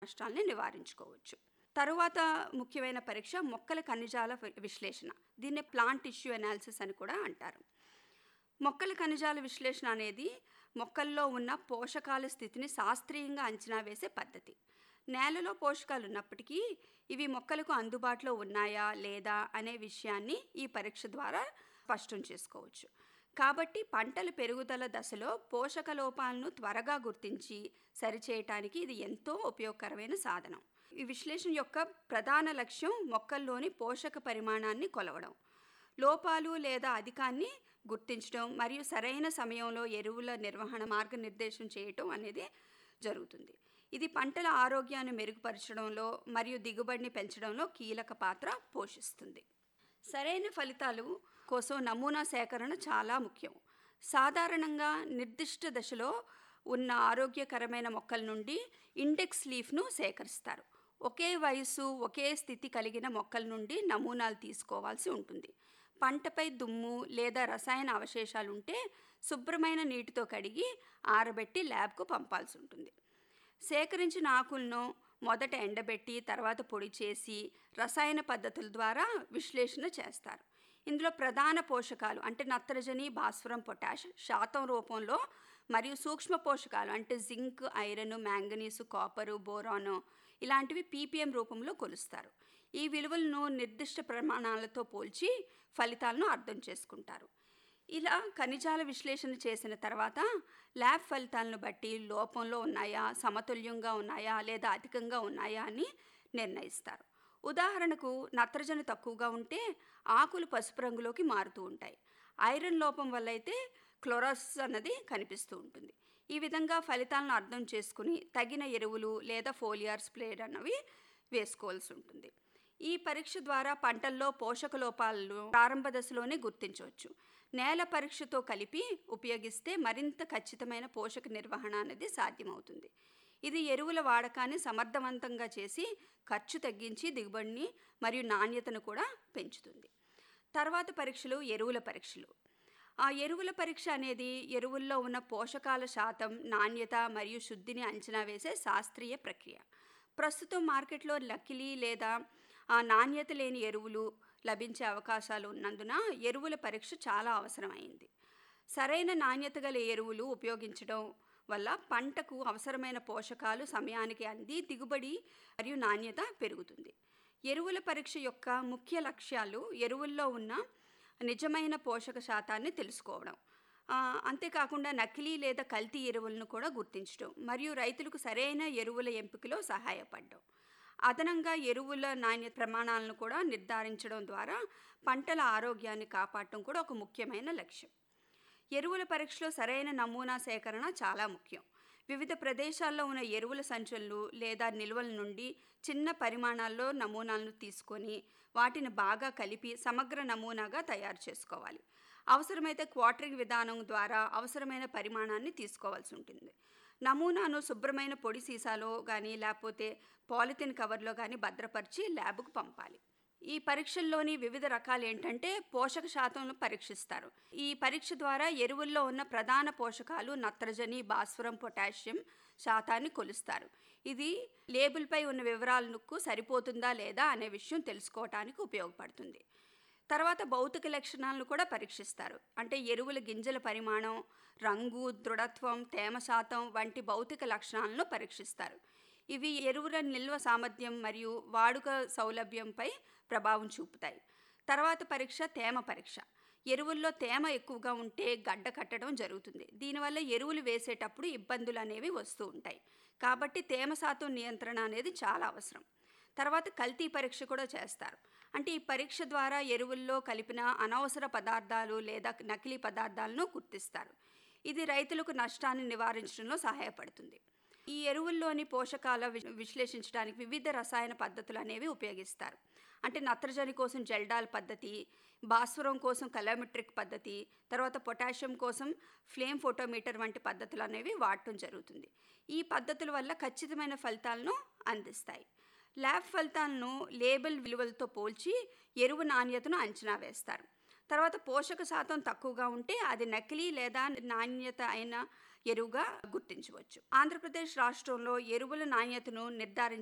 నష్టాలని నివారించుకోవచ్చు తరువాత ముఖ్యమైన పరీక్ష మొక్కల ఖనిజాల వి- విశ్లేషణ దీన్ని ప్లాంట్ టిష్యూ అనాలిసిస్ అని కూడా అంటారు మొక్కల ఖనిజాల విశ్లేషణ అనేది మొక్కల్లో ఉన్న పోషకాల స్థితిని శాస్త్రీయంగా అంచనా వేసే పద్ధతి నేలలో పోషకాలు ఉన్నప్పటికీ ఇవి మొక్కలకు అందుబాటులో ఉన్నాయా లేదా అనే విషయాన్ని ఈ పరీక్ష ద్వారా స్పష్టం చేసుకోవచ్చు కాబట్టి పంటల పెరుగుదల దశలో పోషక లోపాలను త్వరగా గుర్తించి సరిచేయటానికి ఇది ఎంతో ఉపయోగకరమైన సాధనం ఈ విశ్లేషణ యొక్క ప్రధాన లక్ష్యం మొక్కల్లోని పోషక పరిమాణాన్ని కొలవడం లోపాలు లేదా అధికాన్ని గుర్తించడం మరియు సరైన సమయంలో ఎరువుల నిర్వహణ మార్గనిర్దేశం చేయటం అనేది జరుగుతుంది ఇది పంటల ఆరోగ్యాన్ని మెరుగుపరచడంలో మరియు దిగుబడిని పెంచడంలో కీలక పాత్ర పోషిస్తుంది సరైన ఫలితాలు కోసం నమూనా సేకరణ చాలా ముఖ్యం సాధారణంగా నిర్దిష్ట దశలో ఉన్న ఆరోగ్యకరమైన మొక్కల నుండి ఇండెక్స్ లీఫ్ను సేకరిస్తారు ఒకే వయస్సు ఒకే స్థితి కలిగిన మొక్కల నుండి నమూనాలు తీసుకోవాల్సి ఉంటుంది పంటపై దుమ్ము లేదా రసాయన అవశేషాలు ఉంటే శుభ్రమైన నీటితో కడిగి ఆరబెట్టి ల్యాబ్కు పంపాల్సి ఉంటుంది సేకరించిన ఆకులను మొదట ఎండబెట్టి తర్వాత పొడి చేసి రసాయన పద్ధతుల ద్వారా విశ్లేషణ చేస్తారు ఇందులో ప్రధాన పోషకాలు అంటే నత్రజని భాస్వరం పొటాష్ శాతం రూపంలో మరియు సూక్ష్మ పోషకాలు అంటే zinc iron manganese copper boron ఇలాంటివి పీపీఎం రూపంలో కొలుస్తారు ఈ విలువలను నిర్దిష్ట ప్రమాణాలతో పోల్చి ఫలితాలను అర్థం చేసుకుంటారు ఇలా ఖనిజాల విశ్లేషణ చేసిన తర్వాత ల్యాబ్ ఫలితాలను బట్టి లోపంలో ఉన్నాయా సమతుల్యంగా ఉన్నాయా లేదా అధికంగా ఉన్నాయా అని నిర్ణయిస్తారు ఉదాహరణకు నత్రజని తక్కువగా ఉంటే ఆకులు పసుపు రంగులోకి మారుతూ ఉంటాయి ఐరన్ లోపం వల్ల అయితే క్లోరస్ అన్నది కనిపిస్తూ ఉంటుంది ఈ విధంగా ఫలితాలను అర్థం చేసుకుని తగిన ఎరువులు లేదా ఫోలియార్ స్ప్లేడ్ అన్నవి వేసుకోవాల్సి ఉంటుంది ఈ పరీక్ష ద్వారా పంటల్లో పోషక లోపాలను ప్రారంభ దశలోనే గుర్తించవచ్చు నేల పరీక్షతో కలిపి ఉపయోగిస్తే మరింత ఖచ్చితమైన పోషక నిర్వహణ అనేది సాధ్యమవుతుంది ఇది ఎరువుల వాడకాన్ని సమర్థవంతంగా చేసి ఖర్చు తగ్గించి దిగుబడిని మరియు నాణ్యతను కూడా పెంచుతుంది తర్వాత పరీక్షలు ఎరువుల పరీక్షలు ఆ ఎరువుల పరీక్ష అనేది ఎరువుల్లో ఉన్న పోషకాల శాతం నాణ్యత మరియు శుద్ధిని అంచనా వేసే శాస్త్రీయ ప్రక్రియ ప్రస్తుతం మార్కెట్లో నకిలీ లేదా ఆ నాణ్యత లేని ఎరువులు లభించే అవకాశాలు ఉన్నందున ఎరువుల పరీక్ష చాలా అవసరమైంది సరైన నాణ్యత గల ఎరువులు ఉపయోగించడం వల్ల పంటకు అవసరమైన పోషకాలు సమయానికి అంది దిగుబడి మరియు నాణ్యత పెరుగుతుంది ఎరువుల పరీక్ష యొక్క ముఖ్య లక్ష్యాలు ఎరువుల్లో ఉన్న నిజమైన పోషక శాతాన్ని తెలుసుకోవడం ఆ, అంతేకాకుండా నకిలీ లేదా కల్తీ ఎరువులను కూడా గుర్తించడం మరియు రైతులకు సరైన ఎరువుల ఎంపికలో సహాయపడడం అదనంగా ఎరువుల నాణ్యత ప్రమాణాలను కూడా నిర్ధారించడం ద్వారా పంటల ఆరోగ్యాన్ని కాపాడటం కూడా ఒక ముఖ్యమైన లక్ష్యం ఎరువుల పరీక్షలో సరైన నమూనా సేకరణ చాలా ముఖ్యం వివిధ ప్రదేశాల్లో ఉన్న ఎరువుల సంచులు లేదా నిల్వల నుండి చిన్న పరిమాణాల్లో నమూనాలను తీసుకొని వాటిని బాగా కలిపి సమగ్ర నమూనాగా తయారు చేసుకోవాలి అవసరమైతే క్వార్టరింగ్ విధానం ద్వారా అవసరమైన పరిమాణాన్ని తీసుకోవాల్సి ఉంటుంది నమూనాను శుభ్రమైన పొడి సీసాలో కానీ లేకపోతే పాలిథిన్ కవర్లో కానీ భద్రపరిచి ల్యాబ్కు పంపాలి ఈ పరీక్షల్లోని వివిధ రకాలు ఏంటంటే పోషక శాతంలో పరీక్షిస్తారు ఈ పరీక్ష ద్వారా ఎరువుల్లో ఉన్న ప్రధాన పోషకాలు నత్రజని భాస్వరం పొటాషియం శాతాన్ని కొలుస్తారు ఇది లేబుల్పై ఉన్న వివరాలకు సరిపోతుందా లేదా అనే విషయం తెలుసుకోవటానికి ఉపయోగపడుతుంది తర్వాత భౌతిక లక్షణాలను కూడా పరీక్షిస్తారు అంటే ఎరువుల గింజల పరిమాణం రంగు దృఢత్వం తేమ శాతం వంటి భౌతిక లక్షణాలను పరీక్షిస్తారు ఇవి ఎరువుల నిల్వ సామర్థ్యం మరియు వాడుక సౌలభ్యంపై ప్రభావం చూపుతాయి తర్వాత పరీక్ష తేమ పరీక్ష ఎరువుల్లో తేమ ఎక్కువగా ఉంటే గడ్డ కట్టడం జరుగుతుంది దీనివల్ల ఎరువులు వేసేటప్పుడు ఇబ్బందులు అనేవి వస్తూ ఉంటాయి కాబట్టి తేమ శాతం నియంత్రణ అనేది చాలా అవసరం తర్వాత కల్తీ పరీక్ష కూడా చేస్తారు అంటే ఈ పరీక్ష ద్వారా ఎరువుల్లో కలిపిన అనవసర పదార్థాలు లేదా నకిలీ పదార్థాలను గుర్తిస్తారు ఇది రైతులకు నష్టాన్ని నివారించడంలో సహాయపడుతుంది ఈ ఎరువుల్లోని పోషకాల వి- విశ్లేషించడానికి వివిధ రసాయన పద్ధతులు అనేవి ఉపయోగిస్తారు అంటే నత్రజని కోసం జెల్డాల్ పద్ధతి భాస్వరం కోసం కలోమెట్రిక్ పద్ధతి తర్వాత పొటాషియం కోసం ఫ్లేమ్ ఫోటోమీటర్ వంటి పద్ధతులు అనేవి వాడటం జరుగుతుంది ఈ పద్ధతుల వల్ల ఖచ్చితమైన ఫలితాలను అందిస్తాయి ల్యాబ్ ఫలితాలను లేబుల్ విలువలతో పోల్చి ఎరువు నాణ్యతను అంచనా వేస్తారు తర్వాత పోషక శాతం తక్కువగా ఉంటే అది నకిలీ లేదా నాణ్యత అయిన ఎరువుగా గుర్తించవచ్చు ఆంధ్రప్రదేశ్ రాష్ట్రంలో ఎరువుల నాణ్యతను నిర్ధారించే